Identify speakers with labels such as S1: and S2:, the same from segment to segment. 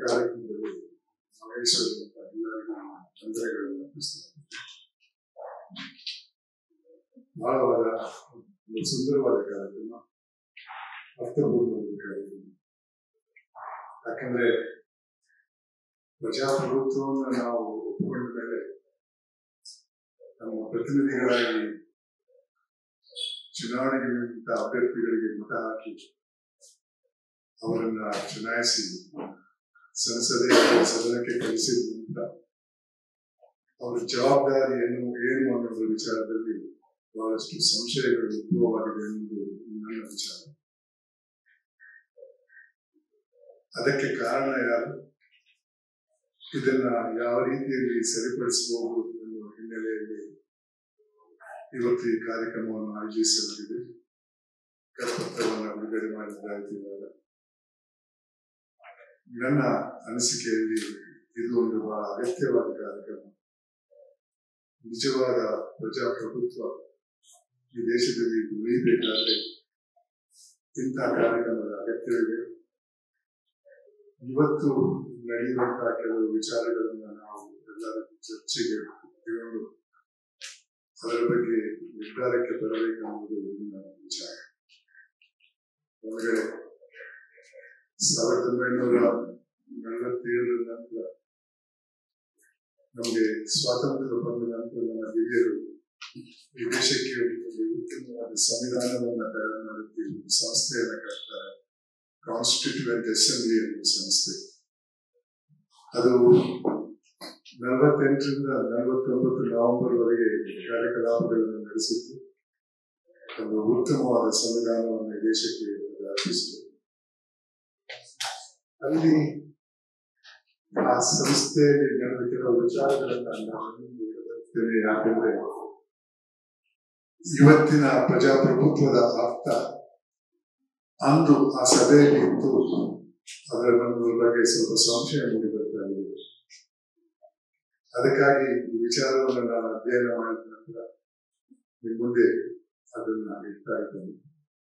S1: ಕಾರ್ಯಕ್ರಮದಲ್ಲಿ ಭಾಗವಹಿಸಿರುವಂತ ಎಲ್ಲರಿಗೂ ತೊಂದರೆಗಳನ್ನು ಅರ್ಪಿಸ್ತೇನೆ ಬಹಳವಾದ ಒಂದು ಸುಂದರವಾದ ಕಾರ್ಯಕ್ರಮ ಅರ್ಥಪೂರ್ಣವಾದ ಕಾರ್ಯಕ್ರಮ ಯಾಕಂದ್ರೆ ಪ್ರಜಾಪ್ರಭುತ್ವವನ್ನು ನಾವು ಒಪ್ಪಿಕೊಂಡ ಮೇಲೆ ನಮ್ಮ ಪ್ರತಿನಿಧಿಗಳಾಗಿ ಚುನಾವಣೆಗಳಿಂದ ಅಭ್ಯರ್ಥಿಗಳಿಗೆ ಮತ ಹಾಕಿ ಅವರನ್ನ ಚುನಾಯಿಸಿ ಸಂಸದೆ ಅಥವಾ ಸದನಕ್ಕೆ ಕಳಿಸಿದ ನಂತರ ಅವರ ಜವಾಬ್ದಾರಿ ಏನು ಏನು ಅನ್ನೋದ್ರ ವಿಚಾರದಲ್ಲಿ ಬಹಳಷ್ಟು ಸಂಶಯಗಳು ಉದ್ಭವವಾಗಿದೆ ಎನ್ನುವುದು ನನ್ನ ವಿಚಾರ ಅದಕ್ಕೆ ಕಾರಣ ಯಾರು ಇದನ್ನ ಯಾವ ರೀತಿಯಲ್ಲಿ ಸರಿಪಡಿಸಬಹುದು ಎನ್ನುವ ಹಿನ್ನೆಲೆಯಲ್ಲಿ ಇವತ್ತು ಈ ಕಾರ್ಯಕ್ರಮವನ್ನು ಆಯೋಜಿಸಲಾಗಿದೆ ಕರಪತ್ರವನ್ನು ಬಿಡುಗಡೆ ಮಾಡಿದ್ದಾಗಿರುವಾಗ ನನ್ನ ಅನಿಸಿಕೆಯಲ್ಲಿ ಇದು ಒಂದು ಬಹಳ ಅಗತ್ಯವಾದ ಕಾರ್ಯಕ್ರಮ ನಿಜವಾದ ಪ್ರಜಾಪ್ರಭುತ್ವ ಈ ದೇಶದಲ್ಲಿ ಉಳಿಯಬೇಕಾದ್ರೆ ಇಂಥ ಕಾರ್ಯಕ್ರಮದ ಅಗತ್ಯವಿದೆ ಇವತ್ತು ನಡೆಯುವಂತಹ ಕೆಲವು ವಿಚಾರಗಳನ್ನ ನಾವು ಎಲ್ಲರ ಚರ್ಚೆಗೆ ತಗೊಂಡು ಅದರ ಬಗ್ಗೆ ನಿರ್ಧಾರಕ್ಕೆ ಬರಬೇಕೆನ್ನುವುದು ನನ್ನ ವಿಚಾರ ಒಳಗಡೆ ಸಾವಿರದ ಒಂಬೈನೂರ ನಲವತ್ತೇಳರ ನಂತರ ನಮಗೆ ಸ್ವಾತಂತ್ರ್ಯ ಬಂದ ನಂತರ ನಮ್ಮ ಹಿರಿಯರು ಈ ದೇಶಕ್ಕೆ ಒಂದು ಉತ್ತಮವಾದ ಸಂವಿಧಾನವನ್ನ ತಯಾರು ಮಾಡುತ್ತೀವಿ ಒಂದು ಸಂಸ್ಥೆಯನ್ನ ಕಟ್ತಾರೆ ಕಾನ್ಸ್ಟಿಟ್ಯೂಯೆಂಟ್ ಅಸೆಂಬ್ಲಿ ಎಂಬ ಸಂಸ್ಥೆ ಅದು ನಲವತ್ತೆಂಟರಿಂದ ನಲವತ್ತೊಂಬತ್ತು ನವೆಂಬರ್ ವರೆಗೆ ಕಾರ್ಯಕಲಾಪಗಳನ್ನು ನಡೆಸಿತ್ತು ಒಂದು ಉತ್ತಮವಾದ ಸಂವಿಧಾನವನ್ನು ದೇಶಕ್ಕೆ ಅದು ಅರ್ಪಿಸಿದೆ ಅಲ್ಲಿ ಆ ಸಂಸ್ಥೆಯಲ್ಲಿ ನಡೆದ ಕೆಲವು ವಿಚಾರಗಳನ್ನ ನಾನು ನಿಮಗೆ ಹೇಳುತ್ತೇನೆ ಯಾಕಂದ್ರೆ ಇವತ್ತಿನ ಪ್ರಜಾಪ್ರಭುತ್ವದ ಅರ್ಥ ಅಂದು ಆ ಸಭೆಯಲ್ಲಿ ಇತ್ತು ಅದರ ಒಂದು ಬಗ್ಗೆ ಸ್ವಲ್ಪ ಸಂಶಯ ಮೂಡಿ ಬರ್ತಾ ಇದೆ ಅದಕ್ಕಾಗಿ ಈ ವಿಚಾರವನ್ನು ನಾನು ಅಧ್ಯಯನ ಮಾಡಿದ ನಂತರ ನಿಮ್ಮ ಮುಂದೆ ಅದನ್ನ ಇಡ್ತಾ ಇದ್ದೇನೆ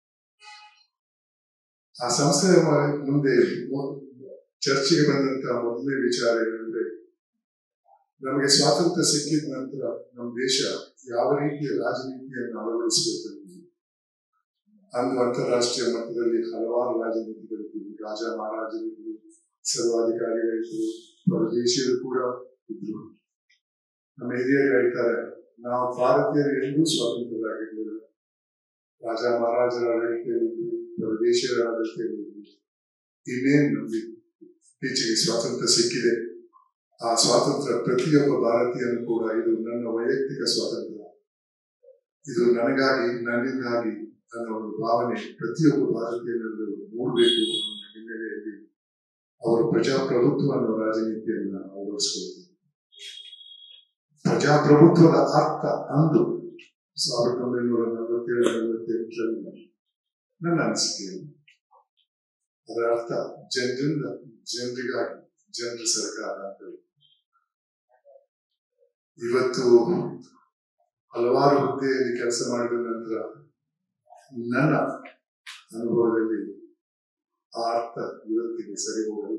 S1: ಆ ಸಂಸ್ಥೆಯ ಮ- ಮುಂದೆ ಮು- ಚರ್ಚೆಗೆ ಬಂದಂತಹ ಮೊದಲನೇ ವಿಚಾರ ಏನಂದ್ರೆ ನಮಗೆ ಸ್ವಾತಂತ್ರ್ಯ ಸಿಕ್ಕಿದ ನಂತರ ನಮ್ಮ ದೇಶ ಯಾವ ರೀತಿಯ ರಾಜನೀತಿಯನ್ನು ಅಳವಡಿಸಬೇಕು ಅನ್ನೋದು. ಅಂದು ಅಂತಾರಾಷ್ಟ್ರೀಯ ಮಟ್ಟದಲ್ಲಿ ಹಲವಾರು ರಾಜನೀತಿಗಳಿದ್ದರು ರಾಜ ಮಹಾರಾಜರಿದ್ದರು ಸರ್ವಾಧಿಕಾರಿಗಳಿದ್ದರು ಪರದೇಶಿಯರು ಕೂಡ ಇದ್ರು ನಮ್ಮ ಹಿರಿಯರು ಹೇಳ್ತಾರೆ ನಾವು ಭಾರತೀಯರು ಎಂದೂ ಸ್ವಾತಂತ್ರ್ಯರಾಗಿರ್ಲಿಲ್ಲ ರಾಜ ಮಹಾರಾಜರ ಆಡಳಿತವಿದ್ವಿ ಪರದೇಶಿಯರ ಆಡಳಿತವಿದ್ವಿ ಇನ್ನೇನು ನಮಗೆ ಇತ್ತೀಚೆಗೆ ಸ್ವಾತಂತ್ರ್ಯ ಸಿಕ್ಕಿದೆ ಆ ಸ್ವಾತಂತ್ರ್ಯ ಪ್ರತಿಯೊಬ್ಬ ಭಾರತೀಯನು ಕೂಡ ಇದು ನನ್ನ ವೈಯಕ್ತಿಕ ಸ್ವಾತಂತ್ರ್ಯ ಇದು ನನಗಾಗಿ ನನ್ನಿಂದಾಗಿ ಅನ್ನೋ ಒಂದು ಭಾವನೆ ಪ್ರತಿಯೊಬ್ಬ ಭಾರತೀಯನಲ್ಲೂ ಮೂಡಬೇಕು ಅನ್ನೋ ಹಿನ್ನೆಲೆಯಲ್ಲಿ ಅವರು ಪ್ರಜಾಪ್ರಭುತ್ವ ಅನ್ನೋ ರಾಜನೀತಿಯನ್ನ ಅಳವಡಿಸಿಕೊಳ್ತಾರೆ ಪ್ರಜಾಪ್ರಭುತ್ವದ ಅರ್ಥ ಅಂದು ಸಾವಿರದ ಒಂಬೈನೂರ ನಲವತ್ತೇಳು ನಲವತ್ತೆಂಟರಲ್ಲಿ ನನ್ನ ಅನಿಸಿಕೆಯಲ್ಲಿ ಅದರ ಅರ್ಥ ಜನರಿಂದ ಜನರಿಗಾಗಿ ಜನರ ಸರ್ಕಾರ ಅಂತ ಹೇಳಿ. ಇವತ್ತು ಹಲವಾರು ಹುದ್ದೆಯಲ್ಲಿ ಕೆಲಸ ಮಾಡಿದ ನಂತರ ನನ್ನ ಅನುಭವದಲ್ಲಿ ಆ ಅರ್ಥ ಇವತ್ತಿಗೆ ಸರಿ ಹೋಗಲು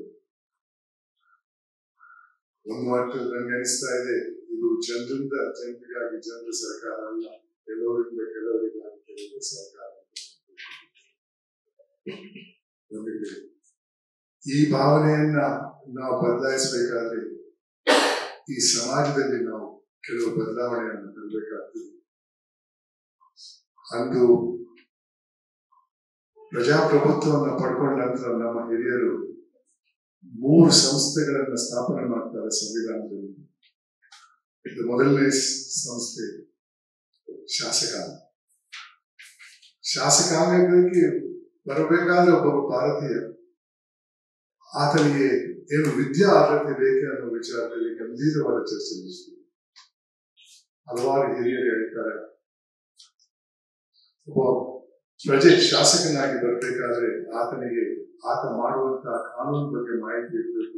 S1: ಒಂದು ಮಟ್ಟದಲ್ಲಿ ನಂಗೆ ಅನಿಸ್ತಾ ಇದೆ ಇದು ಜನರಿಂದ ಜನರಿಗಾಗಿ ಜನರ ಸರ್ಕಾರ ಅಲ್ಲ ಕೆಲವರಿಂದ ಕೆಲವರಿಗಾಗಿ ಕೆಲವರ ಸರ್ಕಾರ ನಮಗೆ ಈ ಭಾವನೆಯನ್ನ ನಾವು ಬದಲಾಯಿಸಬೇಕಾದ್ರೆ ಈ ಸಮಾಜದಲ್ಲಿ ನಾವು ಕೆಲವು ಬದಲಾವಣೆಯನ್ನು ತರಬೇಕಾಗ್ತದೆ ಅಂದು ಪ್ರಜಾಪ್ರಭುತ್ವವನ್ನು ಪಡ್ಕೊಂಡ ನಂತರ ನಮ್ಮ ಹಿರಿಯರು ಮೂರು ಸಂಸ್ಥೆಗಳನ್ನು ಸ್ಥಾಪನೆ ಮಾಡ್ತಾರೆ ಸಂವಿಧಾನದಲ್ಲಿ ಇದು ಮೊದಲನೇ ಸ್- ಸಂಸ್ಥೆ ಶಾಸಕಾಂಗ ಶಾಸಕಾಂಗಕ್ಕೆ ಬರಬೇಕಾದ್ರೆ ಒಬ್ಬ ಭಾರತೀಯ ಆತನಿಗೆ ಏನು ವಿದ್ಯಾ ಅರ್ಹತೆ ಬೇಕು ಅನ್ನೋ ವಿಚಾರದಲ್ಲಿ ಗಂಭೀರವಾದ ಚರ್ಚೆ ನಡೆಸಿದೆ ಹಲವಾರು ಹಿರಿಯರು ಹೇಳ್ತಾರೆ ಒಬ್ಬ ಪ್ರಜೆ ಶಾಸಕನಾಗಿ ಬರಬೇಕಾದ್ರೆ ಆತನಿಗೆ ಆತ ಮಾಡುವಂತಹ ಕಾನೂನು ಬಗ್ಗೆ ಮಾಹಿತಿ ಇರಬೇಕು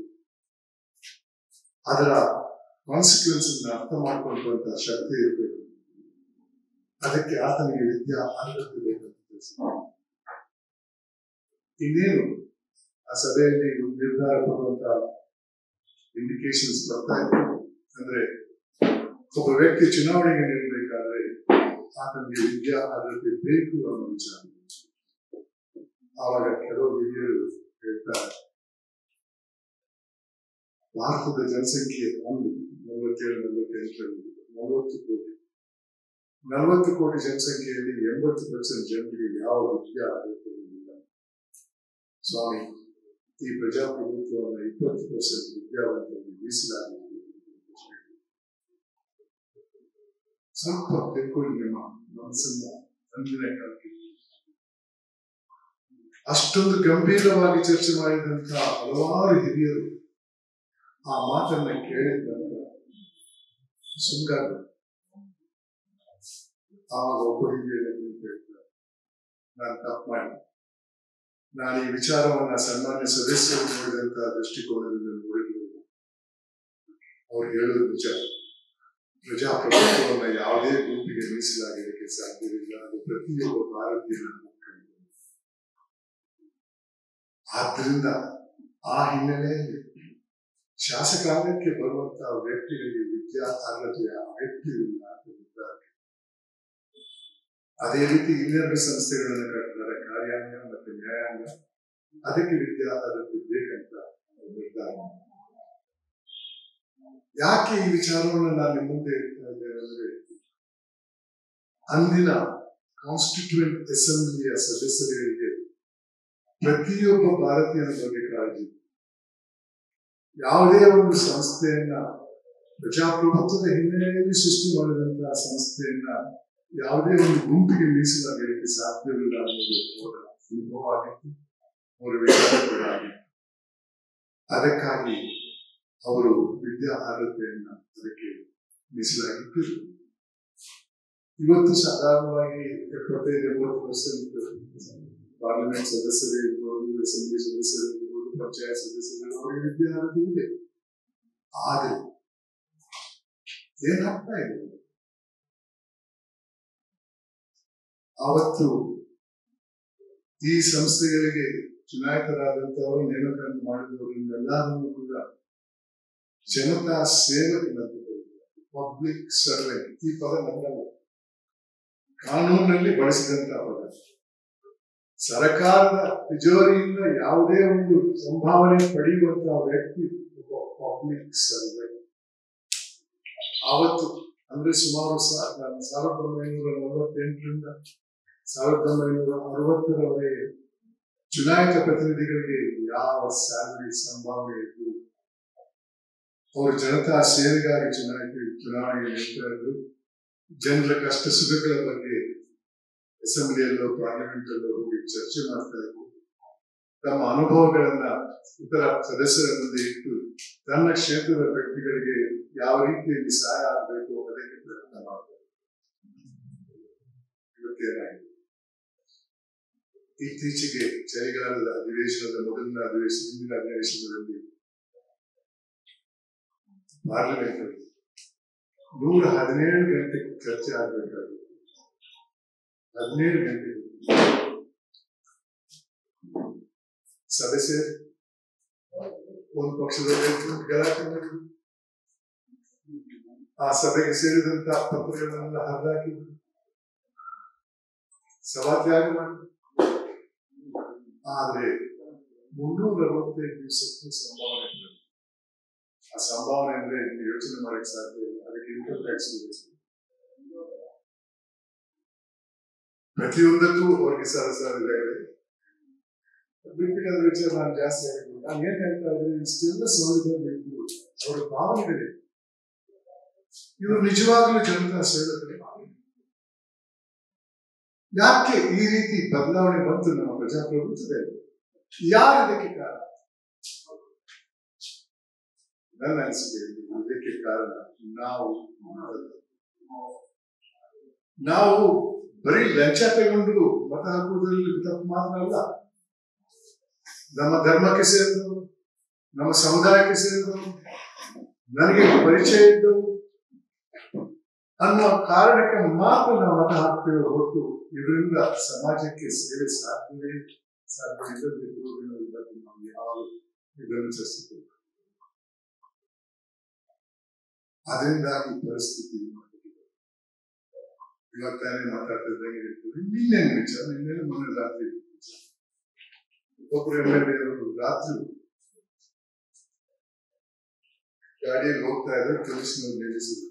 S1: ಅದರ ಕಾನ್ಸಿಕ್ವೆನ್ಸ್ ಅರ್ಥ ಮಾಡ್ಕೊಳ್ಳುವಂತಹ ಶಕ್ತಿ ಇರಬೇಕು ಅದಕ್ಕೆ ಆತನಿಗೆ ವಿದ್ಯಾ ಅರ್ಹತೆ ಬೇಕಂತ ತಿಳಿಸಿದ್ದಾರೆ. ಇನ್ನೇನು ಆ ಸಭೆಯಲ್ಲಿ ಒಂದು ನಿರ್ಧಾರ ಕೊಡುವಂತ ಇಂಡಿಕೇಶನ್ಸ್ ಬರ್ತಾ ಇತ್ತು ಅಂದ್ರೆ ಒಬ್ಬ ವ್ಯಕ್ತಿ ಚುನಾವಣೆಗೆ ನಿಲ್ಲಬೇಕಾದ್ರೆ ಆತನಿಗೆ ವಿದ್ಯಾ ಅರ್ಹತೆ ಬೇಕು ಅನ್ನೋ ವಿಚಾರ ಆವಾಗ ಕೆಲವು ಹಿರಿಯರು ಹೇಳ್ತಾರೆ ಭಾರತದ ಜನಸಂಖ್ಯೆ ಒಂದು ನಲವತ್ತೇಳು ನಲವತ್ತೆಂಟರಲ್ಲಿ ನಲವತ್ತು ಕೋಟಿ ನಲವತ್ತು ಕೋಟಿ ಜನಸಂಖ್ಯೆಯಲ್ಲಿ ಎಂಬತ್ತು ಪರ್ಸೆಂಟ್ ಜನರಿಗೆ ಯಾವ ವಿದ್ಯಾ ಅರ್ಹತೆ ಇಲ್ಲ ಸ್ವಾಮಿ ಈ ಪ್ರಜಾಪ್ರಭುತ್ವವನ್ನು ಇಪ್ಪತ್ತು ಪರ್ಸೆಂಟ್ ವಿದ್ಯಾವಂತರಿಗೆ ಮೀಸಲಾಗಿದೆ ಸ್ವಲ್ಪ ತಿಳ್ಕೊಳ್ಳಿ ನಿಮ್ಮ ಮನಸ್ಸನ್ನ ಅಂದಿನ ಕಾಲಕ್ಕೆ ಅಷ್ಟೊಂದು ಗಂಭೀರವಾಗಿ ಚರ್ಚೆ ಮಾಡಿದಂತಹ ಹಲವಾರು ಹಿರಿಯರು ಆ ಮಾತನ್ನ ಕೇಳಿದ ನಂತರ ಸುಂಗಾರ ಆವಾಗ ಒಬ್ಬ ಹಿರಿಯರು ಹೇಳ್ತಾರೆ ನಾನು ತಪ್ಪು ಮಾಡಿ ನಾನು ಈ ವಿಚಾರವನ್ನ ಸನ್ಮಾನ್ಯ ಸದಸ್ಯರು ನೋಡಿದಂತಹ ದೃಷ್ಟಿಕೋನದಿಂದ ನೋಡಿರಲಿಲ್ಲ ಅವ್ರು ಹೇಳೋದು ನಿಜ ಪ್ರಜಾಪ್ರಭುತ್ವವನ್ನ ಯಾವುದೇ ಗುಂಪಿಗೆ ಮೀಸಲಾಗಿರಲಿಕ್ಕೆ ಸಾಧ್ಯವಿಲ್ಲ ಅದು ಪ್ರತಿಯೊಬ್ಬ ಭಾರತೀಯನ ಹಕ್ಕು. ಆದ್ರಿಂದ ಆ ಹಿನ್ನೆಲೆಯಲ್ಲಿ ಶಾಸಕಾಂಗಕ್ಕೆ ಬರುವಂತಹ ವ್ಯಕ್ತಿಗಳಿಗೆ ವಿದ್ಯಾ ಅರ್ಹತೆಯ ಅಗತ್ಯವಿಲ್ಲ ಅಂತ ನಿರ್ಧಾರ ಅದೇ ರೀತಿ ಇನ್ನೆರಡು ಸಂಸ್ಥೆಗಳನ್ನು ಕಟ್ಟಿದ್ದಾರೆ ಕಾರ್ಯಾಂಗ ಮತ್ತು ನ್ಯಾಯಾಂಗ ಅದಕ್ಕೆ ವಿದ್ಯಾ ಅರ್ಹತೆ ಬೇಕಂತ ಅವ್ರು ನಿರ್ಧಾರ ಮಾಡಿದ್ದಾರೆ. ಯಾಕೆ ಈ ವಿಚಾರವನ್ನು ನಾನು ನಿಮ್ಮ ಮುಂದೆ ಇಡ್ತಾ ಇದ್ದೇನೆ ಅಂದ್ರೆ ಅಂದಿನ ಕಾನ್ಸ್ಟಿಟ್ಯೂಯೆಂಟ್ ಅಸೆಂಬ್ಲಿಯ ಸದಸ್ಯರಿಗೆ ಪ್ರತಿಯೊಬ್ಬ ಭಾರತೀಯನ ಬಗ್ಗೆ ಕಾಳಜಿ ಇದೆ. ಯಾವುದೇ ಒಂದು ಸಂಸ್ಥೆಯನ್ನ ಪ್ರಜಾಪ್ರಭುತ್ವದ ಹಿನ್ನೆಲೆಯಲ್ಲಿ ಸೃಷ್ಟಿ ಮಾಡಿದಂತಹ ಸಂಸ್ಥೆಯನ್ನ ಯಾವುದೇ ಒಂದು ಗುಂಪಿಗೆ ಮೀಸಲಾಗಿರಲಿಕ್ಕೆ ಸಾಧ್ಯವಿಲ್ಲ ಅನ್ನೋದು ಅವರ ಅನುಭವ ಆಗಿತ್ತು ಅವರ ವಿಚಾರಗಳಾಗಿತ್ತು ಅದಕ್ಕಾಗಿ ಅವರು ವಿದ್ಯಾ ಅರ್ಹತೆಯನ್ನ ಅದಕ್ಕೆ ಮೀಸಲಾಗಿತ್ತು ಇವತ್ತು ಸಾಧಾರಣವಾಗಿ ಎಪ್ಪತ್ತೈದು ಎಂಬತ್ತು ಪರ್ಸೆಂಟ್ ಪಾರ್ಲಿಮೆಂಟ್ ಸದಸ್ಯರೇ ಇರ್ಬೋದು ಅಸೆಂಬ್ಲಿ ಸದಸ್ಯರು ಇರ್ಬೋದು ಪಂಚಾಯತ್ ಸದಸ್ಯರು ಅವರಿಗೆ ವಿದ್ಯಾ ಅರ್ಹತೆ ಇದೆ ಆದರೆ ಏನಾಗ್ತಾ ಇದೆ ಅವತ್ತು ಈ ಸಂಸ್ಥೆಗಳಿಗೆ ಚುನಾಯಿತರಾದಂತವರು ನೇಮಕ ಮಾಡಿದವರನ್ನೆಲ್ಲರನ್ನು ಕೂಡ ಜನತಾ ಸೇವಕನಂತ ಪಬ್ಲಿಕ್ ಸರ್ವೆಂಟ್ ಈ ಪದ ನನ್ನಲ್ಲ ಕಾನೂನಿನಲ್ಲಿ ಬಳಸಿದಂತಹ ಪದ ಸರ್ಕಾರದ ತಿಜೋರಿಯಿಂದ ಯಾವುದೇ ಒಂದು ಸಂಭಾವನೆ ಪಡೆಯುವಂತಹ ವ್ಯಕ್ತಿ ಒಬ್ಬ ಪಬ್ಲಿಕ್ ಸರ್ವೆಂಟ್ ಆವತ್ತು ಅಂದ್ರೆ ಸುಮಾರು ಸಾ- ಸಾವಿರದ ಒಂಬೈನೂರ ನಲವತ್ತೆಂಟರಿಂದ ಸಾವಿರದ ಒಂಬೈನೂರ ಅರವತ್ತರವರೆಗೆ ಚುನಾಯಿತ ಪ್ರತಿನಿಧಿಗಳಿಗೆ ಯಾವ ಸ್ಯಾಲರಿ ಸಂಭಾವನೆ ಇದ್ದು ಅವರು ಜನತಾ ಸೇವೆಗಾಗಿ ಚುನಾಯಿತ ಚುನಾವಣೆಗೆ ನಿಲ್ತಾ ಇದ್ರು ಜನರ ಕಷ್ಟ ಸುಖಗಳ ಬಗ್ಗೆ ಅಸೆಂಬ್ಲಿಯಲ್ಲೋ ಪಾರ್ಲಿಮೆಂಟ್ ಅಲ್ಲೋ ಹೋಗಿ ಚರ್ಚೆ ಮಾಡ್ತಾ ಇದ್ರು ತಮ್ಮ ಅನುಭವಗಳನ್ನ ಇತರ ಸದಸ್ಯರ ಮುಂದೆ ಇಟ್ಟು ತನ್ನ ಕ್ಷೇತ್ರದ ವ್ಯಕ್ತಿಗಳಿಗೆ ಯಾವ ರೀತಿಯಲ್ಲಿ ಸಹಾಯ ಆಗಬೇಕು ಅದಕ್ಕೆ ಪ್ರಯತ್ನ ಮಾಡ್ತಾರೆ ಇವತ್ತೇನಾಗಿದೆ ಇತ್ತೀಚೆಗೆ ಚಳಿಗಾಲದ ಅಧಿವೇಶನದ ಮೊದಲಿನ ಅಧಿವೇಶನ ಹಿಂದಿನ ಅಧಿವೇಶನದಲ್ಲಿ ಪಾರ್ಲಿಮೆಂಟ್ ಅಲ್ಲಿ ನೂರ ಹದಿನೇಳು ಗಂಟೆ ಚರ್ಚೆ ಆಗಬೇಕಾಗಿತ್ತು ಹದಿನೇಳು ಗಂಟೆ ಸಭೆ ಸೇರಿ ಒಂದು ಪಕ್ಷದವರೇ ಗಲಾಟೆ ಮಾಡಿದ್ರು ಆ ಸಭೆಗೆ ಸೇರಿದಂತಹ ಪತ್ರಗಳನ್ನೆಲ್ಲ ಹರಿದಾಕಿದ್ರು ಸಭಾತ್ಯಾಗ ಮಾಡಿದ್ರು ಆದ್ರೆ ಮುನ್ನೂರ ಅರವತ್ತೈದು ದಿವಸಕ್ಕೂ ಸಂಭಾವನೆ ಇಲ್ಲ. ಆ ಸಂಭಾವನೆ ಅಂದ್ರೆ ನೀವು ಯೋಚನೆ ಮಾಡಕ್ ಸಾಧ್ಯ ಇಲ್ಲ ಅದಕ್ಕೆ ಇನ್ಕಮ್ ಟ್ಯಾಕ್ಸ್ ಪ್ರತಿಯೊಂದಕ್ಕೂ ಅವ್ರಿಗೆ ಸರಸಾರಿದೆ ಬಿಟ್ಟಿನ ವಿಚಾರ ನಾನು ಜಾಸ್ತಿ ಆಗಿದ್ದು ನಾನು ಏನ್ ಹೇಳ್ತಾ ಇದ್ದೀನಿ ಇಷ್ಟೆಲ್ಲ ಸೌಲಭ್ಯ ಇದ್ದು ಅವರ ಭಾವನೆಗಳಿದೆ ಇವರು ನಿಜವಾಗ್ಲೂ ಜನತಾ ಸೇವಕರೇ ಯಾಕೆ ಈ ರೀತಿ ಬದಲಾವಣೆ ಬಂತು ನಮ್ಮ ಪ್ರಜಾಪ್ರಭುತ್ವದಲ್ಲಿ ಯಾರು ಇದಕ್ಕೆ ಕಾರಣ ನನ್ನ ಅನಿಸಿಕೆಯಲ್ಲಿ ಇದಕ್ಕೆ ಕಾರಣ ನಾವು ಅಲ್ಲ. ನಾವು ಬರೀ ಲಂಚ ತಗೊಂಡು ಮತ ಹಾಕುವುದರಲ್ಲಿ ತಪ್ಪು ಮಾತ್ರ ಅಲ್ಲ ನಮ್ಮ ಧರ್ಮಕ್ಕೆ ಸೇರಿದವರು ನಮ್ಮ ಸಮುದಾಯಕ್ಕೆ ಸೇರಿದವರು ನನಗೆ ಪರಿಚಯ ಇದ್ದವು ಅನ್ನುವ ಕಾರಣಕ್ಕೆ ಮಾತ್ರ ನಾವು ಮತ ಹಾಕ್ತೇವೆ ಹೊರತು ಇದರಿಂದ ಸಮಾಜಕ್ಕೆ ಸೇವೆ ಸಾಧ್ಯವೇ ಇಲ್ಲ. ಸಾಧ್ಯ ಇಲ್ಲದೆ ಇರುವುದರಿಂದ ಬಗ್ಗೆ ನಾವು ಯಾವ ಇದನ್ನು ಚರ್ಚಿಸಬೇಕು ಅದರಿಂದಾಗಿ ಪರಿಸ್ಥಿತಿ ಮಟ್ಟಿಗಿದೆ. ಇವತ್ತಾನೆ ಮಾತಾಡ್ತಿದ್ದಂಗೆ ಹೇಳ್ತೀವಿ ನಿನ್ನೇನು ವಿಚಾರ ನಿನ್ನೆ ಮೊನ್ನೆ ರಾತ್ರಿ ವಿಚಾರ. ಒಬ್ಬರು ಎಮ್ ಎಲ್ ಎ ರಾತ್ರಿ ಗಾಡಿಯಲ್ಲಿ ಹೋಗ್ತಾ ಇದ್ರೆ ಪೊಲೀಸ್ನವ್ರು ನಿಲ್ಲಿಸಿದ್ರು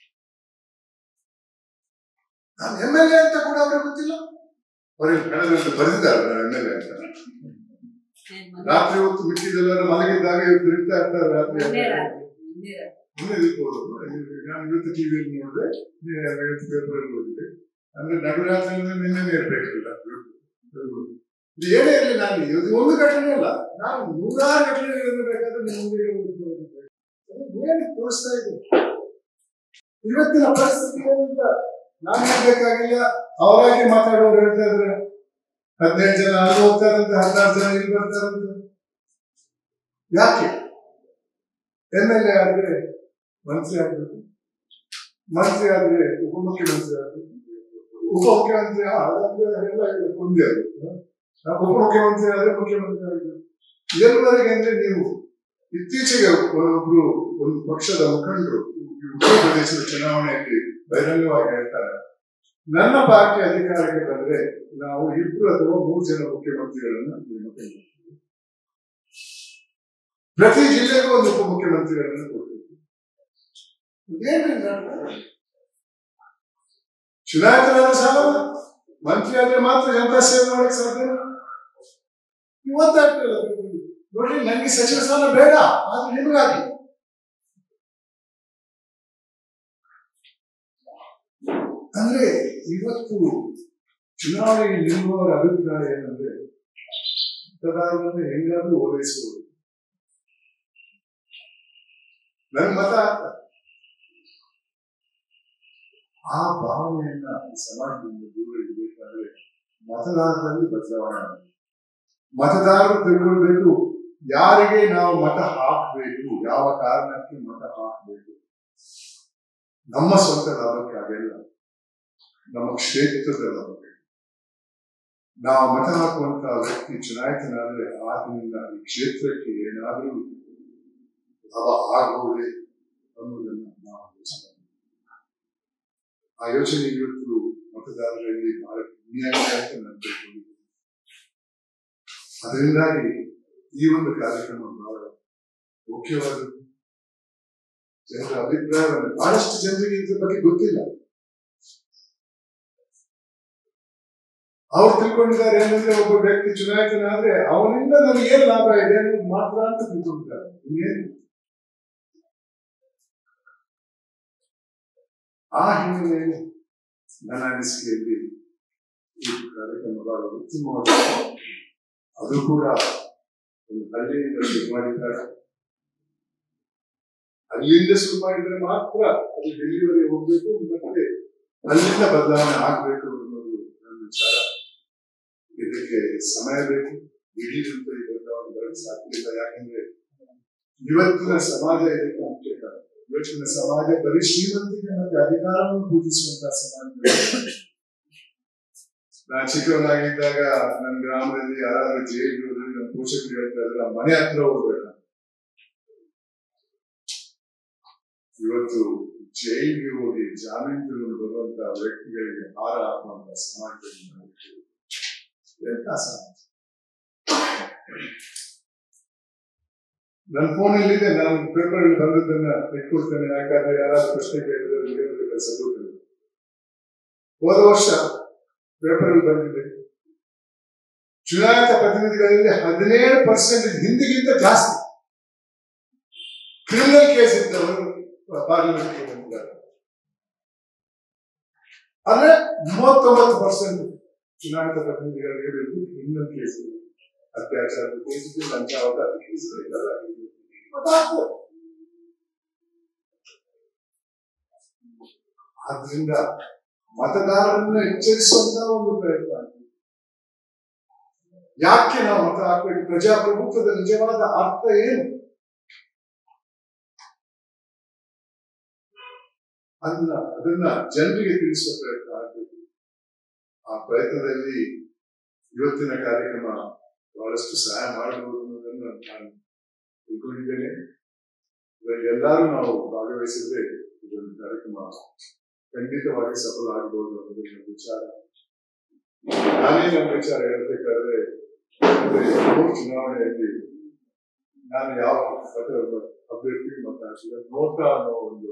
S1: ನಾನು ಎಮ್ ಎಲ್ ಎ ಅಂತ ಕೂಡ ಅವ್ರಿಗೆ ಗೊತ್ತಿಲ್ಲ ಅವ್ರಿಗೆ ಕಳೆದ ಬರೆದಿದ್ದಾರೆ ನಾನು ಎಮ್ ಎಲ್ ಎ ಅಂತ ರಾತ್ರಿ ಹೊತ್ತು ಮಿಕ್ಕಿದೆಲ್ಲರೂ ಮಲಗಿದ್ದಾಗ ಇವ್ರು ತಿರುಗ್ತಾ ಇರ್ತಾರೆ ರಾತ್ರಿ
S2: ಒಂದೇ ರಾತ್ರಿ ಒಂದೇ ರಾತ್ರಿ
S1: ಮುಂದೆ ಇರ್ಬೋದು ನಾನು ಇವತ್ತು ಟಿವಿಯಲ್ಲಿ ನೋಡಿದೆ ಇವತ್ತು ಪೇಪರ್ ಅಲ್ಲಿ ಓದಿದೆ ಅಂದ್ರೆ ನಡುರಾತ್ರಿ ಅಂದ್ರೆ ನಿನ್ನೆ ಇರ್ಬೇಕಿಲ್ಲ ಇದು ಏನೇ ಇರಲಿ ನಾನು ಇದು ಒಂದು ಘಟನೆ ಅಲ್ಲ ನಾನು ನೂರಾರು ಘಟನೆಗಳನ್ನು ಬೇಕಾದ್ರೆ ನಿಮ್ಮ ಮುಂದೆ ಇಡಬಹುದು. ಅದು ಏನು ತೋರಿಸ್ತಾ ಇದೆ ಇವತ್ತಿನ ಪರಿಸ್ಥಿತಿ ಏನಂತ ನಾನು ಹೇಳ್ಬೇಕಾಗಿಲ್ಲ ಅವರಾಗಿ ಮಾತಾಡೋರು ಹೇಳ್ತಾ ಇದ್ರೆ ಹದಿನೈದು ಜನ ಅಲ್ಲಿ ಹೋಗ್ತಾರಂತೆ ಹದಿನಾರು ಜನ ಇಲ್ಲಿ ಬರ್ತಾರಂತೆ ಯಾಕೆ ಎಮ್ ಎಲ್ ಎ ಆದ್ರೆ ಮಂತ್ರಿ ಆಗ್ಬೇಕು ಮಂತ್ರಿ ಆದ್ರೆ ಉಪಮುಖ್ಯಮಂತ್ರಿ ಆಗ್ಬೇಕು ಉಪಮುಖ್ಯಮಂತ್ರಿ ಆ, ಅದಂದ್ರೆ ಎಲ್ಲ ಇದೆ, ಒಂದೇ ಅದು ಹ? ನಾವು ಉಪಮುಖ್ಯಮಂತ್ರಿ ಆದ್ರೆ ಮುಖ್ಯಮಂತ್ರಿ ಆಗಬೇಕು ಎಲ್ಲಿವರೆಗೆ ಅಂದ್ರೆ ನೀವು ಇತ್ತೀಚೆಗೆ ಒಬ್ರು ಒಂದು ಪಕ್ಷದ ಮುಖಂಡರು ಈ ಉತ್ತರ ಪ್ರದೇಶದ ಚುನಾವಣೆಯಲ್ಲಿ ಬಹಿರಂಗವಾಗಿ ಹೇಳ್ತಾರೆ ನನ್ನ ಪಾರ್ಟಿ ಅಧಿಕಾರಕ್ಕೆ ಬಂದ್ರೆ ನಾವು ಇಬ್ರು ಅಥವಾ ಮೂರು ಜನ ಮುಖ್ಯಮಂತ್ರಿಗಳನ್ನ ನೇಮಕ ಮಾಡ್ತೀವಿ ಪ್ರತಿ ಜಿಲ್ಲೆಗೂ ಒಂದು ಉಪಮುಖ್ಯಮಂತ್ರಿಗಳನ್ನ ಕೊಡ್ತೀವಿ ಏನ್ರಿ ನಾಟಕ? ಚುನಾಯಿತರಾದ ಸಾಲ ಮಂತ್ರಿ ಆದ್ರೆ ಮಾತ್ರ ಜನತಾ ಸೇವೆ ಮಾಡಕ್ ಸಾಧ್ಯ ಇವತ್ತಾಗ್ತಿಲ್ಲ ನೋಡ್ರಿ ನಂಗೆ ಸಚಿವ ಸ್ಥಾನ ಬೇಡ ಆದ್ರೆ ನಿಮಗಾಗಿ ಅಂದ್ರೆ ಇವತ್ತು ಚುನಾವಣೆಗೆ ನಿಲ್ಲುವವರ ಅಭಿಪ್ರಾಯ ಏನಂದ್ರೆ ಮತದಾರರನ್ನು ಹೆಂಗಾದ್ರೂ ಓಲೈಸಬಹುದು ನನ್ ಮತ ಹಾಕ್ತಾರೆ. ಆ ಭಾವನೆಯನ್ನ ಈ ಸಮಾಜದಿಂದ ದೂರ ಇಡಬೇಕಾದ್ರೆ ಮತದಾರರಲ್ಲಿ ಬದಲಾವಣೆ ಆಗಬೇಕು. ಮತದಾರರು ತಿಳ್ಕೊಳ್ಬೇಕು ಯಾರಿಗೆ ನಾವು ಮತ ಹಾಕಬೇಕು ಯಾವ ಕಾರಣಕ್ಕೆ ಮತ ಹಾಕಬೇಕು ನಮ್ಮ ಸ್ವಂತ ಲಾಭಕ್ಕಾಗಲ್ಲ ನಮ್ಮ ಕ್ಷೇತ್ರದ ಲಾಭಕ್ಕೆ ನಾವು ಮತ ಹಾಕುವಂತ ವ್ಯಕ್ತಿ ಚುನಾಯಿತನಾದ್ರೆ ಆತನಿಂದ ಈ ಕ್ಷೇತ್ರಕ್ಕೆ ಏನಾದರೂ ಲಾಭ ಆಗಬಹುದೇ ಅನ್ನೋದನ್ನ ನಾವು ಯೋಚನೆ ಮಾಡ್ಬೇಕು. ಆ ಯೋಚನೆ ಇವತ್ತು ಮತದಾರರಲ್ಲಿ ಬಹಳ ಕಮ್ಮಿಯಾಗಿದೆ ಅಂತ ನಾನು ತಿಳ್ಕೊಂಡಿದ್ದೀನಿ ಅದರಿಂದಾಗಿ ಈ ಒಂದು ಕಾರ್ಯಕ್ರಮ ಬಹಳ ಮುಖ್ಯವಾದದ್ದು ಜನರ ಅಭಿಪ್ರಾಯವನ್ನು ಬಹಳಷ್ಟು ಜನರಿಗೆ ಇದ್ರ ಬಗ್ಗೆ ಗೊತ್ತಿಲ್ಲ ಅವ್ರು ತಿಳ್ಕೊಂಡಿದ್ದಾರೆ ಏನಂದ್ರೆ ಒಬ್ಬ ವ್ಯಕ್ತಿ ಚುನಾಯಿತನಾದ್ರೆ ಅವನಿಂದ ನನಗೆ ಏನ್ ಲಾಭ ಇದೆ ಅನ್ನೋದು ಮಾತ್ರ ಅಂತ ತಿಳ್ಕೊಂಡಿದ್ದಾರೆ ಇನ್ನೇನು ಆ ಹಿನ್ನೆಲೆಯಲ್ಲಿ ನನ್ನ ಅನಿಸಿಕೆಯಲ್ಲಿ ಈ ಕಾರ್ಯಕ್ರಮ ಬಹಳ ಉತ್ತಮವಾದ ಅದು ಕೂಡ ಒಂದು ಹಳ್ಳಿಯಿಂದ ಶುರು ಮಾಡಿದ್ದಾರೆ ಅಲ್ಲಿಂದ ಶುರು ಮಾಡಿದ್ರೆ ಮಾತ್ರ ಅದು ಡೆಲ್ಲಿವರೆಗೆ ಹೋಗ್ಬೇಕು ಮತ್ತೆ ಅಲ್ಲಿಂದ ಬದಲಾವಣೆ ಆಗ್ಬೇಕು ಅನ್ನೋದು ನನ್ನ ವಿಚಾರ ಇದಕ್ಕೆ ಸಮಯ ಬೇಕು ದಿಢೀರಂತ ಈ ಬದಲಾವಣೆ ಬರಲು ಸಾಧ್ಯ ಇಲ್ಲ ಯಾಕಂದ್ರೆ ಇವತ್ತಿನ ಸಮಾಜ ಇದಕ್ಕೆ ಮುಖ್ಯ ಕಾರಣ ಇವತ್ತಿನ ಸಮಾಜ ಬರೀ ಶ್ರೀಮಂತಿಗೆ ಮತ್ತೆ ಅಧಿಕಾರವನ್ನು ಪೂಜಿಸುವಂತಹ ಸಮಾಜ ನಾನು ಚಿಕ್ಕವನಾಗಿದ್ದಾಗ ನನ್ನ ಗ್ರಾಮದಲ್ಲಿ ಯಾರಾದ್ರೂ ಜೈಲಿಗೆ ಹೋದ್ರೆ ನಮ್ಮ ಪೋಷಕರು ಹೇಳ್ತಾ ಇದ್ರೆ ಮನೆ ಹತ್ರ ಹೋಗ್ಬೇಡ ಇವತ್ತು ಜೈಲಿಗೆ ಹೋಗಿ ಜಾಮೀನು ತಗೊಂಡು ಬರುವಂತ ವ್ಯಕ್ತಿಗಳಿಗೆ ಹಾರ ಹಾಕುವಂತ ಸಮಾಜದಲ್ಲಿ ನಾವು ಇದ್ದೇವೆ. ಎಂತ ಸಮಾಜ ನನ್ನ ಫೋನಲ್ಲಿದೆ ನಾನು ಪೇಪರ್ ಅಲ್ಲಿ ಬಂದದ್ದನ್ನ ಇಟ್ಕೊಡ್ತೇನೆ ಯಾಕಂದ್ರೆ ಯಾರಾದ್ರೂ ಪ್ರಶ್ನೆ ಕೇಳಿದ್ರೆ ಅವ್ರಿಗೆ ಹೇಳೋದಕ್ಕೆ ಸಪೋರ್ಟ್ ಹೋದ ವರ್ಷ ಪೇಪರ್ ಅಲ್ಲಿ ಬಂದಿದೆ ಚುನಾಯಿತ ಪ್ರತಿನಿಧಿಗಳಲ್ಲಿ ಹದಿನೇಳು ಪರ್ಸೆಂಟ್ ಹಿಂದಿಗಿಂತ ಜಾಸ್ತಿ ಕ್ರಿಮಿನಲ್ ಕೇಸ್ ಇದ್ದವರು ಪಾರ್ಲಿಮೆಂಟ್ ಬಂದಿದ್ದಾರೆ ಆದ್ರೆ ಮೂವತ್ತೊಂಬತ್ತು ಪರ್ಸೆಂಟ್ ಚುನಾಯಿತ ಪ್ರತಿನಿಧಿಗಳಿಗೆ ಕ್ರಿಮಿನಲ್ ಕೇಸ್ ಇದೆ ಅತ್ಯಾಚಾರದ ಕೇಸ್ ಇದೆ ಲಂಚ ಅವಕಾಶ ಕೇಸ್ ಇದೆ ಇದೆಲ್ಲ ಇದೆ. ಗೊತ್ತಾಗ್ತದೆ. ಆದ್ರಿಂದ ಮತದಾರರನ್ನು ಎಚ್ಚರಿಸುವಂತ ಒಂದು ಪ್ರಯತ್ನ ಆಗ್ತದೆ. ಯಾಕೆ ನಾವು ಮತ ಹಾಕ್ಬೇಕು ಪ್ರಜಾಪ್ರಭುತ್ವದ ನಿಜವಾದ ಅರ್ಥ ಏನು ಅದನ್ನ ಅದನ್ನ ಜನರಿಗೆ ತಿಳಿಸುವ ಪ್ರಯತ್ನ ಆಗ್ಬೇಕು ಆ ಪ್ರಯತ್ನದಲ್ಲಿ ಇವತ್ತಿನ ಕಾರ್ಯಕ್ರಮ ಬಹಳಷ್ಟು ಸಹಾಯ ಮಾಡಬಹುದು ಅನ್ನೋದನ್ನು ನಾನು ತಿಳ್ಕೊಂಡಿದ್ದೇನೆ ಇದರಲ್ಲಿ ಎಲ್ಲರೂ ನಾವು ಭಾಗವಹಿಸಿದ್ರೆ ಇದೊಂದು ಕಾರ್ಯಕ್ರಮ ಖಂಡಿತವಾಗಿ ಸಫಲ ಆಗಬಹುದು ಅನ್ನೋದು ನನ್ನ ವಿಚಾರ ನಾನೇ ನನ್ನ ವಿಚಾರ ಹೇಳ್ಬೇಕಾದ್ರೆ ಅಂದ್ರೆ ಮೂರು ಚುನಾವಣೆಯಲ್ಲಿ ನಾನು ಯಾವ ಪದ- ಅಭ್ಯರ್ಥಿ ಮತ ಹಾಕಿಲ್ಲ ನೋಟಾ ಅನ್ನೋ ಒಂದು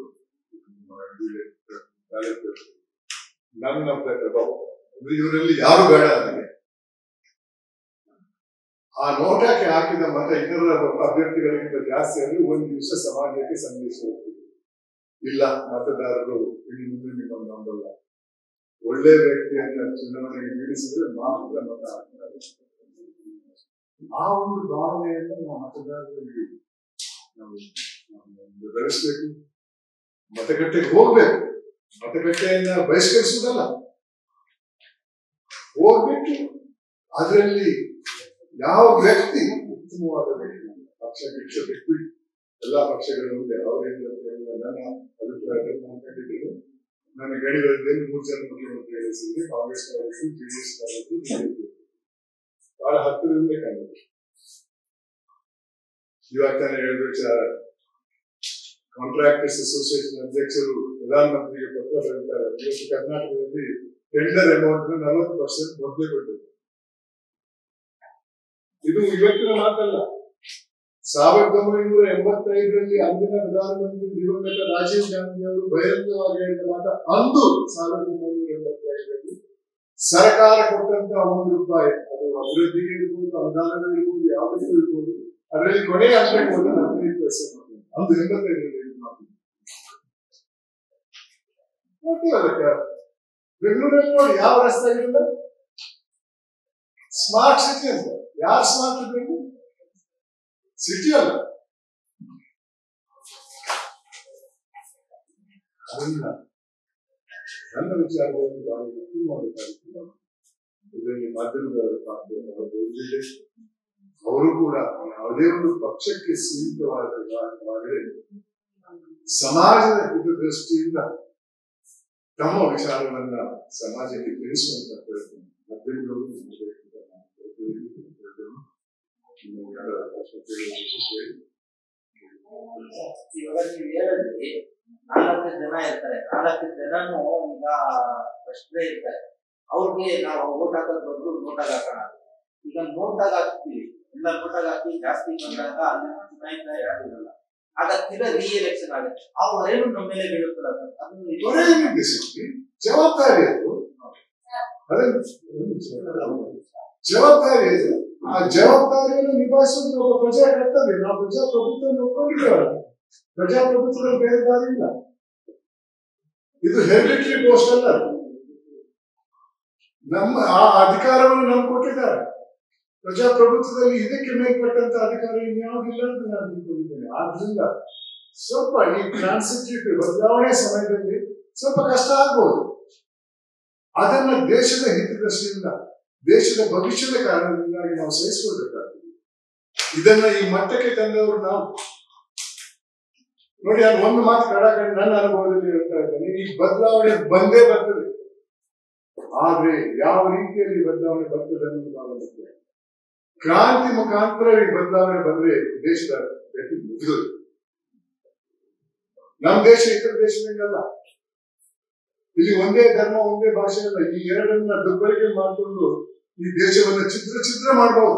S1: ಬ್ಯಾಲೆಟ್ ನನ್ನ ಪ್ರಭಾವ ಅಂದ್ರೆ ಇವರಲ್ಲಿ ಯಾರು ಬೇಡ ನನಗೆ ಆ ನೋಟಕ್ಕೆ ಹಾಕಿದ ಮತ ಇತರ ಅಭ್ಯರ್ಥಿಗಳಿಗಿಂತ ಜಾಸ್ತಿ ಅಂದ್ರೆ ಒಂದು ದಿವಸ ಸಮಾಜಕ್ಕೆ ಸಂದೇಶ ಹೋಗ್ತದೆ ಇಲ್ಲ ಮತದಾರರು ಇನ್ನು ಮುಂದೆ ನಿಮ್ಮನ್ನು ನಂಬಲ್ಲ ಒಳ್ಳೆ ವ್ಯಕ್ತಿಯನ್ನ ಚುನಾವಣೆಗೆ ನಿಲ್ಲಿಸಿದ್ರೆ ಮಾತ್ರ ಮತ ಹಾಕ್ತಾರೆ ಆ ಒಂದು ಭಾವನೆಯನ್ನು ನಾವು ಮತದಾರರಲ್ಲಿ ನಾವು ನಾವು ಬೆಳೆಸ್ಬೇಕು ಮತಗಟ್ಟೆಗೆ ಹೋಗ್ಬೇಕು ಮತಗಟ್ಟೆಯನ್ನ ಬಹಿಷ್ಕರಿಸುವುದಲ್ಲ ಹೋಗ್ಬಿಟ್ಟು ಅದರಲ್ಲಿ ಯಾವ ವ್ಯಕ್ತಿ ಉತ್ತಮವಾದ ವ್ಯಕ್ತಿ ಪಕ್ಷ ಗಿಕ್ಷ ಬಿಟ್ಬಿಟ್ಟು ಎಲ್ಲಾ ಪಕ್ಷಗಳು ಇದೆ ಅವರಿಂದ ನನ್ನ ಅಭಿಪ್ರಾಯದಲ್ಲಿ ನಾನು ಕಂಡಿದ್ದೇನೆ ನನ್ನ ಗಣಿಗಳಲ್ಲಿ ಮೂರು ಜನ ಮುಖ್ಯಮಂತ್ರಿಗಳು ಸೇರಿ ಕಾಂಗ್ರೆಸ್ ಕಾಂಗ್ರೆಸ್ ಜೆಡಿಎಸ್ ಕಾಂಗ್ರೆಸ್ ಬಹಳ ಹತ್ತಿರದಿಂದ ಕಂಡಿದೆ ಇವಾಗ ತಾನೇ ಹೇಳಿದ ವಿಚಾರ ಕಾಂಟ್ರಾಕ್ಟರ್ಸ್ ಅಸೋಸಿಯೇಷನ್ ಅಧ್ಯಕ್ಷರು ಪ್ರಧಾನಮಂತ್ರಿಗೆ ಪತ್ರ ಬರೀತಾರೆ ಇವತ್ತು ಕರ್ನಾಟಕದಲ್ಲಿ ಟೆಂಡರ್ ಅಮೌಂಟ್ ನಲವತ್ತು ಪರ್ಸೆಂಟ್ ಮೊದಲೇ ಕೊಟ್ಟಿದೆ ಇದು ಇವತ್ತಿನ ಮಾತಲ್ಲ ಸಾವಿರದ ಒಂಬೈನೂರ ಎಂಬತ್ತೈದರಲ್ಲಿ ಅಂದಿನ ಪ್ರಧಾನಮಂತ್ರಿ ದಿವಂಗತ ರಾಜೀವ್ ಗಾಂಧಿ ಅವರು ಬಹಿರಂಗವಾಗಿ ಹೇಳಿದ ಮಾತ ಅಂದು ಸಾವಿರದ ಒಂಬೈನೂರ ಎಂಬತ್ತೈದರಲ್ಲಿ ಸರ್ಕಾರ ಕೊಟ್ಟಂತ ಒಂದು ರೂಪಾಯಿ ಅದು ಅಭಿವೃದ್ಧಿಗೆ ಇರ್ಬೋದು ಅನುದಾನಗಳಿರ್ಬೋದು ಯಾವುದಕ್ಕೂ ಇರ್ಬೋದು ಅದರಲ್ಲಿ ಕೊನೆಯ ಹಂತಕ್ಕೆ ಹೋದ ಹದಿನೈದು ಪೈಸೆ ಮಾತ್ರ ಅಂದು ಎಂಬತ್ತೈದರಲ್ಲಿ ಇದು ಮಾತು ನೋಡ್ತೀವಿ ಅದಕ್ಕೆ ಬೆಂಗಳೂರಲ್ಲಿ ನೋಡಿ ಯಾವ ರಸ್ತೆ ಆಗಿಲ್ಲ ಸ್ಮಾರ್ಟ್ ಸಿಟಿ ಅಂತ ಯಾರು ಸ್ಮಾರ್ಟ್ ಸಿಟಿ ಸಿಟಿ ಅಲ್ಲ ಅದನ್ನ ನನ್ನ ವಿಚಾರದಲ್ಲಿ ಬಹಳ ಉತ್ತಮವಾದ ಕಾರ್ಯಕ್ರಮ ಇದರಲ್ಲಿ ಮಾಧ್ಯಮದವರ ಪಾತ್ರ ಬಹಳ ದೊಡ್ಡದಿದೆ ಅವರು ಕೂಡ ಯಾವುದೇ ಒಂದು ಪಕ್ಷಕ್ಕೆ ಸೀಮಿತವಾಗದೆ ಸಮಾಜದ ಹಿತದೃಷ್ಟಿಯಿಂದ ತಮ್ಮ ವಿಚಾರವನ್ನ ಸಮಾಜಕ್ಕೆ ತಿಳಿಸುವಂತ ಪ್ರಯತ್ನ ಮಾಧ್ಯಮಗಳು ಮಾಡಬೇಕು ಅಂತ ನಾನು ಕೇಳ್ಕೊಳ್ತೀನಿ. ಇನ್ನು ಯಾರು ಅವಕಾಶ ಕೇಳುವುದಕ್ಕೆ ಕೇಳಿ.
S2: ಇವಾಗ ನೀವು ಹೇಳಿದ್ರಿ ನಾಲ್ಕು ಜನ ಇರ್ತಾರೆ ನಾಲ್ಕು ಜನನು ಈಗ ಪ್ರಶ್ನೆ ಇರ್ತಾರೆ ಅವ್ರಿಗೆ ನಾವು ಓಟ್ ಹಾಕೋದ್ ಬದಲು ನೋಟಾಗ ಹಾಕೋಣ ಈಗ ನೋಟಾಗ ಹಾಕ್ತೀವಿ ಎಲ್ಲ ನೋಟಾಗ ಹಾಕಿ ಜಾಸ್ತಿ ಬಂದಾಗ ಅಲ್ಲಿ ಚುನಾಯಿತ ಯಾರಿರಲ್ಲ ಆಗ ತಿರ್ಗಾ ರೀ ಎಲೆಕ್ಷನ್ ಆಗುತ್ತೆ ಅವ್ರೇನು ನಮ್ಮ ಮೇಲೆ ಬೀಳುತ್ತಲ್ಲ ಸರ್ ಅದು ಇದು-
S1: ದೊರೆಯಲಿದೆ ಸಿಕ್ಕಿ ಜವಾಬ್ದಾರಿ ಅದು ಅದನ್ನು ಒಂದು ಜವಾಬ್ದಾರಿ ಅದು ಆ ಜವಾಬ್ದಾರಿಯನ್ನು ನಿಭಾಯಿಸುವುದು ಒಬ್ಬ ಪ್ರಜೆ ಕರ್ತವ್ಯ ನಾವು ಪ್ರಜಾಪ್ರಭುತ್ವವನ್ನು ಒಪ್ಕೊಂಡಿದ್ದೇವಲ್ಲ ಪ್ರಜಾಪ್ರಭುತ್ವದಲ್ಲಿ ಬೇರೆ ದಾರಿ ಇಲ್ಲ ಇದು ಹೆರಿಡಿಟರಿ ಪೋಸ್ಟ್ ಅಲ್ಲ ನಮ್ಮ ಆ ಅಧಿಕಾರವನ್ನು ನಮ್ಗೆ ಕೊಟ್ಟಿದ್ದಾರೆ ಪ್ರಜಾಪ್ರಭುತ್ವದಲ್ಲಿ ಇದಕ್ಕೆ ಮೇಲ್ಪಟ್ಟಂತ ಅಧಿಕಾರ ಇನ್ಯಾವುದಿಲ್ಲ ಅಂತ ನಾನು ತಿಳ್ಕೊಂಡಿದ್ದೇನೆ ಆದ್ರಿಂದ ಸ್ವಲ್ಪ ಈ ಟ್ರಾನ್ಸಿಟಿವ್ ಬದಲಾವಣೆ ಸಮಯದಲ್ಲಿ ಸ್ವಲ್ಪ ಕಷ್ಟ ಆಗ್ಬೋದು ಅದನ್ನ ದೇಶದ ಹಿತದೃಷ್ಟಿಯಿಂದ ದೇಶದ ಭವಿಷ್ಯದ ಕಾರಣದಿಂದಾಗಿ ನಾವು ಸಹಿಸಿಕೊಳ್ಬೇಕಾಗ್ತದೆ ಇದನ್ನ ಈ ಮಟ್ಟಕ್ಕೆ ತಂದವರು ನಾವು ನೋಡಿ ನಾನು ಒಂದು ಮಾತು ಕಡಾಕಡೆ ನನ್ನ ಅನುಭವದಲ್ಲಿ ಹೇಳ್ತಾ ಇದ್ದೇನೆ ಈ ಬದಲಾವಣೆ ಬಂದೇ ಬರ್ತದೆ ಆದ್ರೆ ಯಾವ ರೀತಿಯಲ್ಲಿ ಬದಲಾವಣೆ ಬರ್ತದೆ ಅನ್ನೋದು ಬಹಳ ಮುಖ್ಯ ಕ್ರಾಂತಿ ಮುಖಾಂತರ ಈ ಬದಲಾವಣೆ ಬಂದ್ರೆ ದೇಶದ ಗತಿ ಮುಗಿದು ನಮ್ಮ ದೇಶ ಇತರ ದೇಶದಂಗಲ್ಲ ಇಲ್ಲಿ ಒಂದೇ ಧರ್ಮ ಒಂದೇ ಭಾಷೆ ಅಲ್ಲ ಈ ಎರಡನ್ನ ದುರ್ಬಳಕೆ ಮಾಡಿಕೊಂಡು ಈ ದೇಶವನ್ನ ಚಿತ್ರ ಚಿತ್ರ ಮಾಡಬಹುದು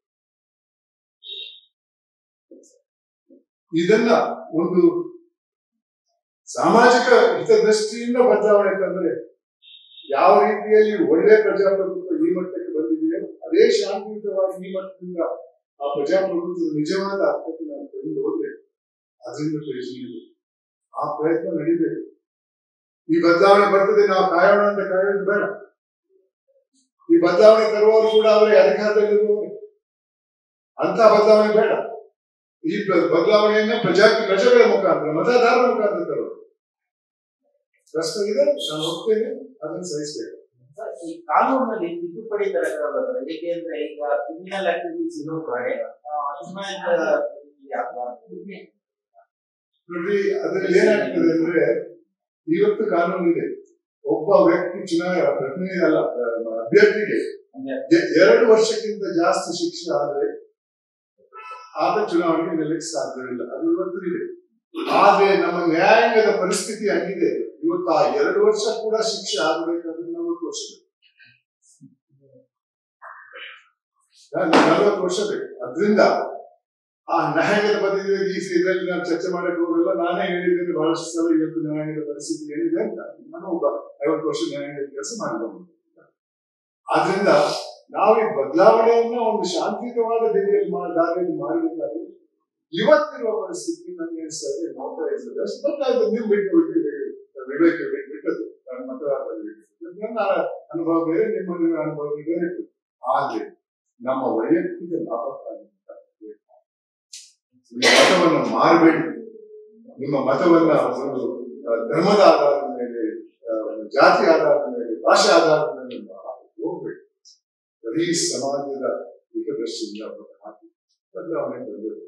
S1: ಇದನ್ನ ಒಂದು ಸಾಮಾಜಿಕ ಹಿತದೃಷ್ಟಿಯಿಂದ ಬದಲಾವಣೆ ತಂದ್ರೆ ಯಾವ ರೀತಿಯಲ್ಲಿ ಒಳ್ಳೆ ಪ್ರಜಾಪ್ರಭುತ್ವ ಈ ಮಟ್ಟಕ್ಕೆ ಬಂದಿದೆಯೋ ಅದೇ ಶಾಂತಿಯುತವಾಗಿ ಈ ಮಟ್ಟದಿಂದ ಆ ಪ್ರಜಾಪ್ರಭುತ್ವದ ನಿಜವಾದ ಅರ್ಥಕ್ಕೆ ನಾವು ತೆಗೆದು ಹೋದ್ರೆ ಅದರಿಂದ ಪ್ರಯೋಜನ ಇದೆ ಆ ಪ್ರಯತ್ನ ನಡೀಬೇಕು ಈ ಬದಲಾವಣೆ ಬರ್ತದೆ ನಾವು ಕಾಯೋಣ ಅಂತ ಕಾಯೋದು ಬೇಡ ಈ ಬದಲಾವಣೆ ತರುವವರು ಕೂಡ ಅವರಿಗೆ ಅಧಿಕಾರದಲ್ಲಿರುವವರು ಅಂತ ಬದಲಾವಣೆ ಬೇಡ ಈ ಬ- ಬದಲಾವಣೆಯನ್ನ ಪ್ರಜಾ ಪ್ರಜೆಗಳ ಮುಖಾಂತರ ಮತದಾರರ ಮುಖಾಂತರ ತರುವುದು ಪ್ರಶ್ನೆ ಇದೆ ನಾನು ಹೋಗ್ತೇನೆ ಅದನ್ನು ಸಹಿಸಬೇಕು
S2: ಸರ್, ಈ ಕಾನೂನಲ್ಲಿ ತಿದ್ದುಪಡಿ ತರಕಾಗಲ್ಲ ಸರ್ ಏಕೆಂದ್ರೆ ಈಗ ಕ್ರಿಮಿನಲ್ ಆಕ್ಟಿವಿಟೀಸ್ ಇರೋ ಕಡೆ ಆ, ಚುನಾಯಿತ ಪ್ರತಿನಿಧಿ ಆಗ್ಬಾರ್ದು.
S1: ನೋಡ್ರಿ ಅದ್ರಲ್ಲಿ ಏನಾಗ್ತದೆ ಅಂದ್ರೆ ಇವತ್ತು ಕಾನೂನು ಇದೆ ಒಬ್ಬ ವ್ಯಕ್ತಿ ಚುನಾವಣೆ ಪ್ರತಿನಿಧಿ ಅಲ್ಲ ಆ, ಅಭ್ಯರ್ಥಿಗೆ
S2: ಹಂಗೆ
S1: ಎ- ಎರಡು ವರ್ಷಕ್ಕಿಂತ ಜಾಸ್ತಿ ಶಿಕ್ಷೆ ಆದ್ರೆ ಆಗ ಚುನಾವಣೆಗೆ ನಿಲ್ಲಕ್ಕೆ ಸಾಧ್ಯವಿಲ್ಲ ಅದು ಇವತ್ತು ಇದೆ ಆದ್ರೆ ನಮ್ಮ ನ್ಯಾಯಾಂಗದ ಪರಿಸ್ಥಿತಿ ಹಂಗಿದೆ ಇವತ್ತು ಆ ಎರಡು ವರ್ಷ ಕೂಡ ಶಿಕ್ಷೆ ಆಗಬೇಕಾದ್ರೆ ನಲವತ್ತು ವರ್ಷ ಬೇಕು ನಲವತ್ತು ವರ್ಷ ಬೇಕು ಅದರಿಂದ ಆ ನ್ಯಾಯಾಂಗದ ಪದ್ಧತಿ ಈ ಇದರಲ್ಲಿ ನಾನು ಚರ್ಚೆ ಮಾಡಕ್ಕೆ ಹೋಗಲ್ಲ ನಾನೇ ಹೇಳಿದ್ದೇನೆ ಬಹಳಷ್ಟು ಸಲ ಇವತ್ತು ನ್ಯಾಯಾಂಗದ ಪರಿಸ್ಥಿತಿ ಏನಿದೆ ಅಂತ ನಾನು ಒಬ್ಬ ಐವತ್ತು ವರ್ಷ ನ್ಯಾಯಾಂಗದ ಕೆಲಸ ಮಾಡಿಕೊಂಡು ಆದ್ರಿಂದ ನಾವು ಈ ಬದಲಾವಣೆಯನ್ನ ಒಂದು ಶಾಂತಿಯುತವಾದ ರೀತಿಯಲ್ಲಿ ಮಾ- ದಾರಿಯಲ್ಲಿ ಮಾಡಬೇಕಾದ್ರೆ ಇವತ್ತಿರುವ ಪರಿಸ್ಥಿತಿ ನನಗೆ ಅನಿಸ್ತದೆ ನೋಡ್ತಾ ಇರ್ತದೆ ಅಷ್ಟು ಗೊತ್ತಾಯ್ತು ನೀವು ಬಿಟ್ಟು ಬಿಟ್ಟು ವಿವೇಕ ಬಿಟ್ಟು ಬಿಟ್ಟದ್ದು ನನ್ನ ಮತದಾರರ ವಿವೇಕ. ನನ್ನ ಅನುಭವ ಬೇರೆ ನಿಮ್ಮ ನಿಮ್ಮ ಅನುಭವ ಬೇರೆ ಇರ್ತದೆ ಆದ್ರೆ ನಮ್ಮ ವೈಯಕ್ತಿಕ ಲಾಭಕ್ಕಾಗಿ ನಿಮ್ಮ ಮತವನ್ನು ಮಾರಬೇಡಿ ನಿಮ್ಮ ಮತವನ್ನ ಒಂದು ಆ, ಧರ್ಮದ ಆಧಾರದ ಮೇಲೆ ಆ, ಒಂದು ಜಾತಿ ಆಧಾರದ ಮೇಲೆ ಭಾಷೆ ಆಧಾರದ ಮೇಲೆ ಮಾರಕ್ಕೆ ಹೋಗ್ಬೇಡಿ ಬರೀ ಸಮಾಜದ ಹಿತದೃಷ್ಟಿಯಿಂದ ಮತ ಹಾಕಿ ಬದಲಾವಣೆ ಬಂದಿರುತ್ತೆ